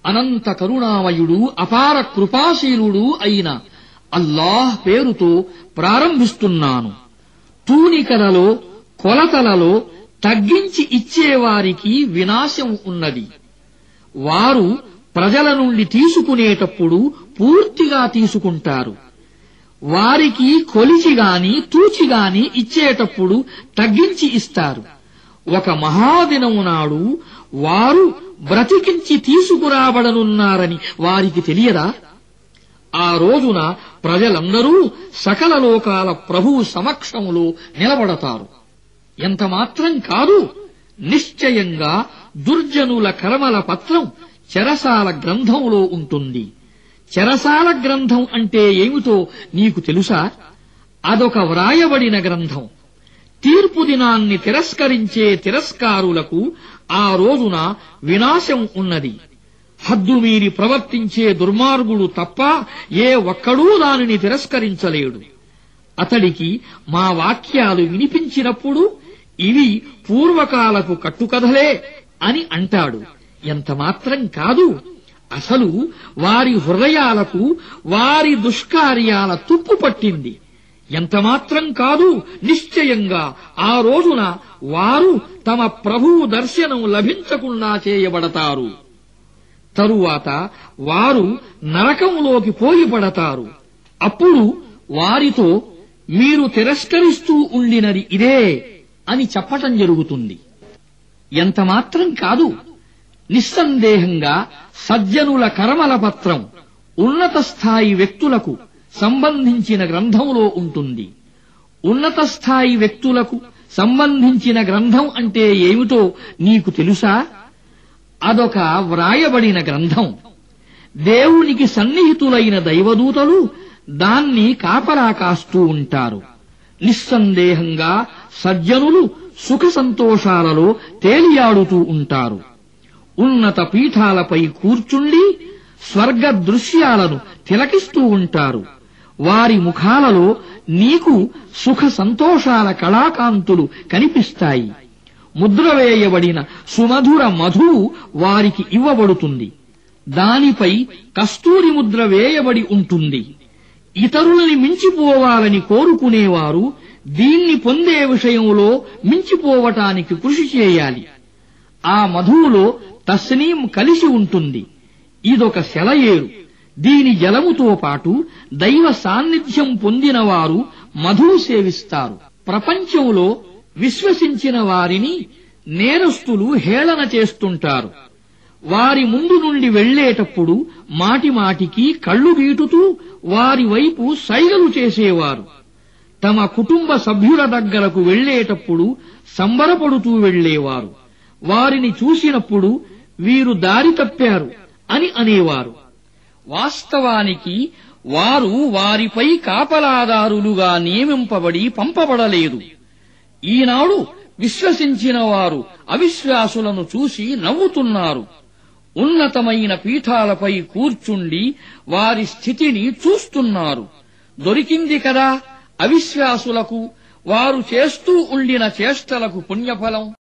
అనంత కరుణామయుడు అపార కృపాశీలుడు అయిన అల్లాహ్ పేరుతో ప్రారంభిస్తున్నాను తూనికలలో కొలతలలో తగ్గించి ఇచ్చేవారికి వినాశం ఉన్నది వారు ప్రజల నుండి తీసుకునేటప్పుడు పూర్తిగా తీసుకుంటారు వారికి కొలిచిగాని తూచిగాని ఇచ్చేటప్పుడు తగ్గించి ఇస్తారు ఒక మహాదినము నాడు వారు బ్రతికించి తీసుకురాబడనున్నారని వారికి తెలియదా ఆ రోజున ప్రజలందరూ సకల లోకాల ప్రభువు సమక్షములో నిలబడతారు ఎంతమాత్రం కాదు నిశ్చయంగా దుర్జనుల కర్మల పత్రం చెరసాల గ్రంథంలో ఉంటుంది చెరసాల గ్రంథం అంటే ఏమిటో నీకు తెలుసా అదొక వ్రాయబడిన గ్రంథం తీర్పు దినాన్ని తిరస్కరించే తిరస్కారులకు ఆ రోజున వినాశం ఉన్నది హద్దుమీరి ప్రవర్తించే దుర్మార్గుడు తప్ప ఏ ఒక్కడూ దానిని తిరస్కరించలేడు అతడికి మా వాక్యాలు వినిపించినప్పుడు ఇవి పూర్వకాలపు కట్టుకథలే అని అంటాడు ఎంతమాత్రం కాదు అసలు వారి హృదయాలకు వారి దుష్కార్యాల తుప్పు పట్టింది ఎంతమాత్రం కాదు నిశ్చయంగా ఆ రోజున వారు తమ ప్రభువు దర్శనం లభించకుండా చేయబడతారు తరువాత వారు నరకంలోకి పోయిపడతారు అప్పుడు వారితో మీరు తిరస్కరిస్తూ ఉండినది ఇదే అని చెప్పటం జరుగుతుంది ఎంతమాత్రం కాదు నిస్సందేహంగా సజ్జనుల కర్మల పత్రం ఉన్నత స్థాయి వ్యక్తులకు సంబంధించిన గ్రంథంలో ఉంటుంది ఉన్నత స్థాయి వ్యక్తులకు సంబంధించిన గ్రంథం అంటే ఏమిటో నీకు తెలుసా అదొక వ్రాయబడిన గ్రంథం దేవునికి సన్నిహితులైన దైవదూతలు దాన్ని కాపలా కాస్తూ ఉంటారు నిస్సందేహంగా సజ్జనులు సుఖ సంతోషాలలో తేలియాడుతూ ఉంటారు ఉన్నత పీఠాలపై కూర్చుండి స్వర్గ దృశ్యాలను తిలకిస్తూ ఉంటారు వారి ముఖాలలో నీకు సుఖ సంతోషాల కళాకాంతులు కనిపిస్తాయి ముద్ర వేయబడిన సుమధుర మధువు వారికి ఇవ్వబడుతుంది దానిపై కస్తూరి ముద్ర వేయబడి ఉంటుంది ఇతరుల్ని మించిపోవాలని కోరుకునేవారు దీన్ని పొందే విషయంలో మించిపోవటానికి కృషి చేయాలి ఆ మధువులో తస్నీం కలిసి ఉంటుంది ఇదొక సెలయేరు దీని జలముతో పాటు దైవ సాన్నిధ్యం పొందిన వారు మధువు సేవిస్తారు ప్రపంచంలో విశ్వసించిన వారిని నేరస్తులు హేళన చేస్తుంటారు వారి ముందు నుండి వెళ్లేటప్పుడు మాటిమాటికి కళ్ళు గీటుతూ వారి వైపు సైగలు చేసేవారు తమ కుటుంబ సభ్యుల దగ్గరకు వెళ్లేటప్పుడు సంబరపడుతూ వెళ్లేవారు వారిని చూసినప్పుడు వీరు దారి తప్పారు అని అనేవారు వాస్తవానికి వారు వారిపై కాపలాదారులుగా నియమింపబడి పంపబడలేదు ఈనాడు విశ్వసించిన వారు అవిశ్వాసులను చూసి నవ్వుతున్నారు ఉన్నతమైన పీఠాలపై కూర్చుండి వారి స్థితిని చూస్తున్నారు దొరికింది కదా అవిశ్వాసులకు వారు చేస్తూ ఉండిన చేష్టలకు పుణ్యఫలం